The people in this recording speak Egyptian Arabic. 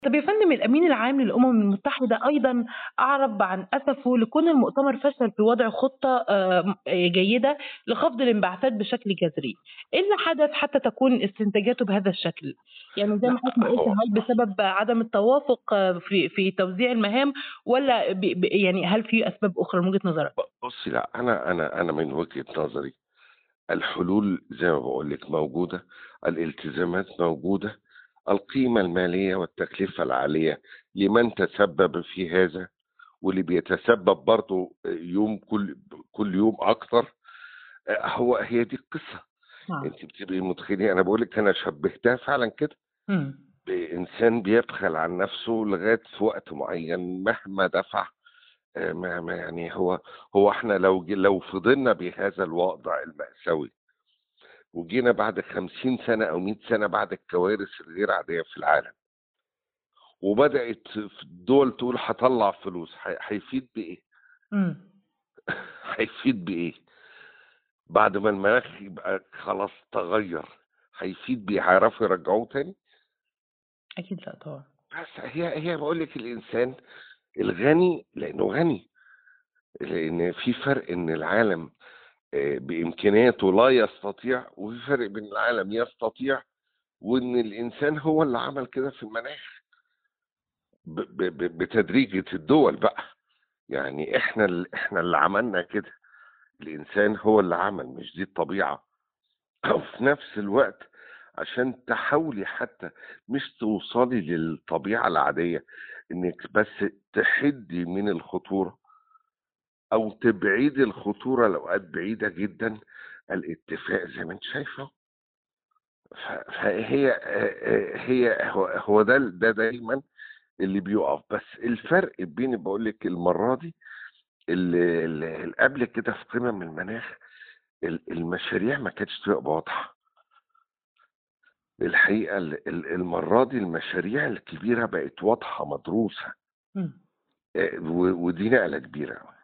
طب يا فندم الأمين العام للأمم المتحدة أيضًا أعرب عن أسفه لكون المؤتمر فشل في وضع خطة آمم جيدة لخفض الانبعاثات بشكل جذري، إيه اللي حدث حتى تكون استنتاجاته بهذا الشكل؟ يعني زي لأ ما حضرتك ما قُلت هو هل بسبب عدم التوافق في في توزيع المهام والّا ب ب يعني هل في أسباب أخرى من وجهة نظرك؟ ب بُصّي لأ، أنا أنا أنا من وجهة نظري الحلول زي ما باقول لِك موجودة، الالتزامات موجودة، القيمة المالية والتكلفة العالية لمن تسبب في هذا، واللي بيتسبب برضه يوم كل كل يوم أكتر، آآ هو هي دي القصة، آه. أنتِ بتبقي متخيلة أنا باقول لِك أنا شبهتها فعلًا كده، إمم. بإنسان بيبخل عن نفسه لغاية في وقت معين مهما دفع آآ ما ما يعني هو هو إحنا لو ج لو فضلنا بهذا الوضع المأساوي وجينا بعد 50 سنة أو 100 سنة بعد الكوارث الغير عادية في العالم وبدأت في الدول تقول هاطلّع فلوس، ه هيفيد بإيه؟ إمم. هيفيد بإيه؟ بعد ما المناخ يبقى خلاص تغيّر، هيفيد بإيه؟ هيعرفوا يرجعوه تاني؟ أكيد لأ طبعًا. بس هي هي باقول لِك الإنسان الغني لإنه غني، لإن في فرق إن العالم آآ بإمكانياته لا يستطيع، وفي فرق بين العالم يستطيع وإن الإنسان هو اللي عمل كده في المناخ. ب ب ب بتدريجة الدول بقى، يعني إحنا ال إحنا اللي عملنا كده، الإنسان هو اللي عمل مش دي الطبيعة، وفي نفس الوقت عشان تحاولي حتى مش توصلي للطبيعة العادية، إنِّك بس تحدّي من الخطورة أو تبعدي الخطورة لأوقات بعيدة جدًا، الاتفاق زي ما أنتِ شايفة أهو. ف فهي آآ هي هو هو ده ال ده دايمًا اللي بيُقف، بس الفرق بين باقول لِك المرّة دي ال ال اللي قبل كده في قمم المناخ ال المشاريع ما كانتش بتبقى واضحة. الحقيقة ال ال المرّة دي المشاريع الكبيرة بقت واضحة مدروسة. إمم. آآ و ودي نقلة كبيرة أوي.